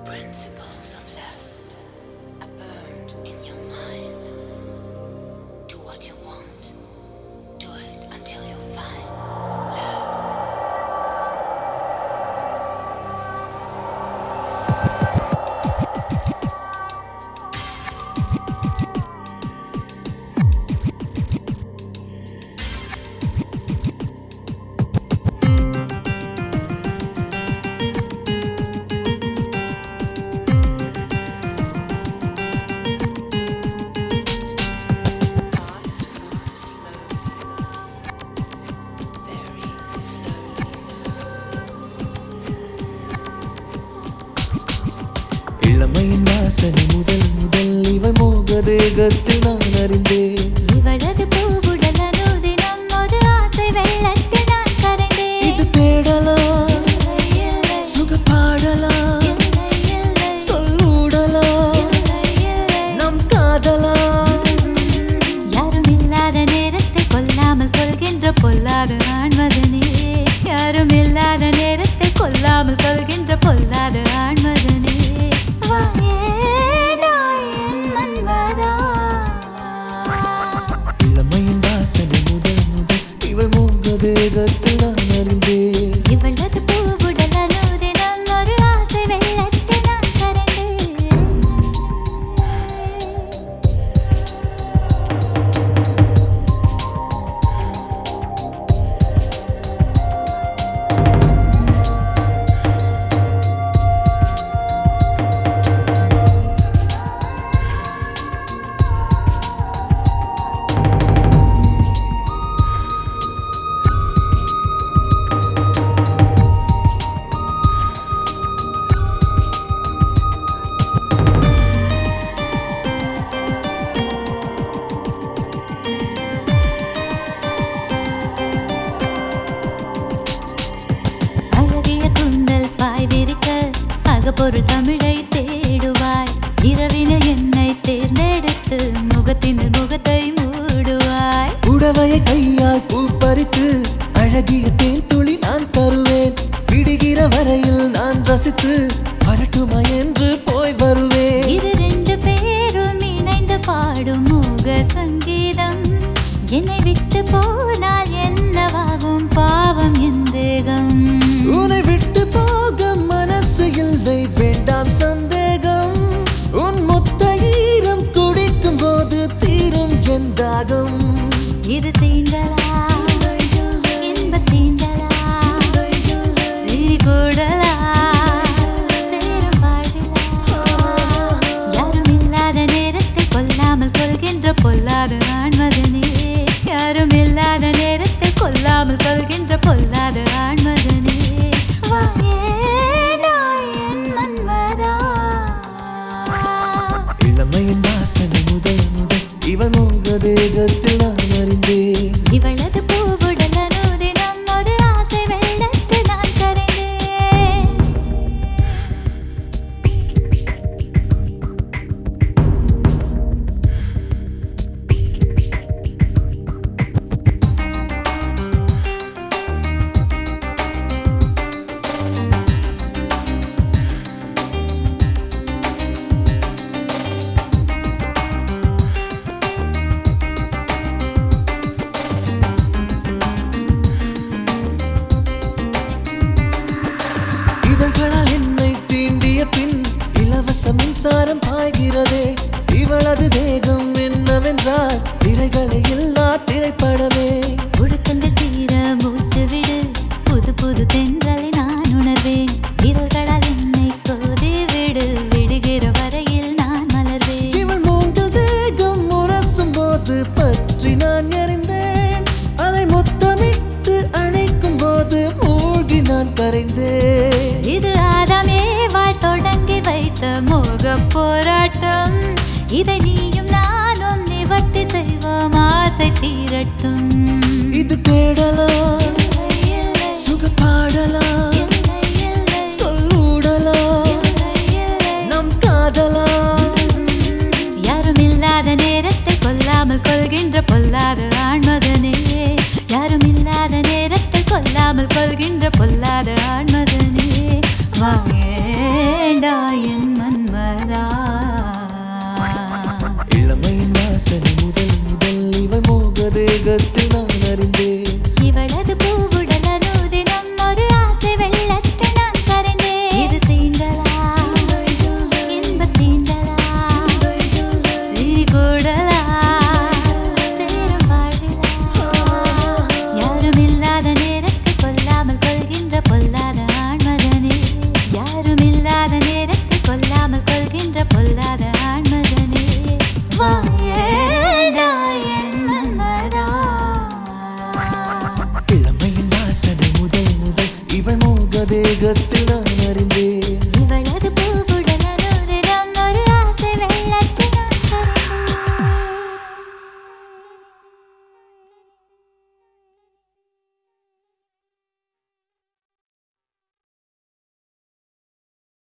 Principles of lust are burned in your mind. Do what you want. Do it until you find love. Heart moves slow, very இளமையின் வாசனை முதல் முதல் இவள் மோக தேகத்தில் நான் அறிந்தேன் இவளது பூவுடல் அனுதினம் ஒரு ஆசை வெள்ளத்தில் நான் கரைந்தேன் இது தேடலா இல்லை, சுகப்பாடலா இல்லை, இல்லை, சொல்லூடலா இல்லை, இல்லை. நம் காதலா யாரும் இல்லாத நேரத்தை கொல்லாமல் கொள்கின்ற பொல்லாத ஆண்மகனே யாரும் இல்லாத நேரத்தை கொல்லாமல் கொள்கின்ற பொல்லாத ஆண்மகனே வாயேடா என் மன்மதா. இளமையின் வாசனை முதல் முதல் இவள் மோக தேகத்தில் நான் அறிந்தேன் இவளது பூவுடல் அனுதினம் ஒரு ஆசை வெள்ளத்தில் நான் கரைந்தேன் அழகிய குந்தல் பாய் விரிக்க அகப்பொருள் தமிழை தேடுவாய் இரவினில் என்னை தேர்ந்தெடுத்து முகத்தினில் முகத்தை மூடுவாய் உடவையை கையால் பூ பறித்து அழகிய தேன் துளி நான் தருவேன் விடுகிற வரையில் நான் ரசித்து வரட்டுமா என்று போய் வருவேன் இது ரெண்டு பேரும் இணைந்து பாடும் மூக சங்கீதம் என்னை விட்டு போனால் என்னவாகும் பாவம் என் தேகம் உன்னை விட்டு போக மனசு இல்லை வேண்டாம் சந்தேகம் உன் மொத்த ஈரம் குடிக்கும் போது தீரும் என் தாகம் இது தீண்டலா இன்ப தீண்டலா இனி கூடலா சேரும் வாழ்விலா யாரும் இல்லாத நேரத்தை கொல்லாமல் கொள்கின்ற பொல்லாத ஆண்மகனே யாரும் இல்லாத நேரத்தை கொல்லாமல் கொள்கின்ற பொல்லாத ஆண்மகனே வாயேடா என் மன்மதா இளமையின் வாசனை முதல் முதல் இவன் மோக தேகத்தில் நான் அறிந்தேன் இவளது பூவுடல் அனுதினம் ஒரு ஆசை வெள்ளத்தில் நான் கரைந்தேன் இதழ்களால் என்னை தீண்டிய பின் இலவச மின்சாரம் பாய்கிறதே இவளது தேகம் என்னவென்றால் திரைகளை இல்லா திரைப்படமே உடுக்கண்டு தீர மூச்சு விடு புது புது தென்றலை நான் உணர்வேன் விரல்களால் என்னை கோதி விடு விடுகிற வரையில் நான் மலர்வேன் இவள் மூங்கில் தேகம் உரசும் போது பற்றி நான் எறிந்தேன் அதை முத்தமிட்டு அணைக்கும் போது மூழ்கி நான் கரைந்தேன் இது ஆதாமே வாழ் தொடங்கி வைத்த மோக போராட்டம் இதை நீயும் நானும் நிவர்த்தி செய்வோம் ஆசை தீரட்டும் இது தேடலா இல்லை, இல்லை, சுகப்பாடலா இல்லை, இல்லை, சொல்லூடலா இல்லை, இல்லை. நம் காதலா யாரும் இல்லாத நேரத்தை கொல்லாமல் கொள்கின்ற பொல்லாத ஆண்மகனே யாரும் இல்லாத நேரத்தை கொல்லாமல் கொள்கின்ற பொல்லாத ஆண்மகனே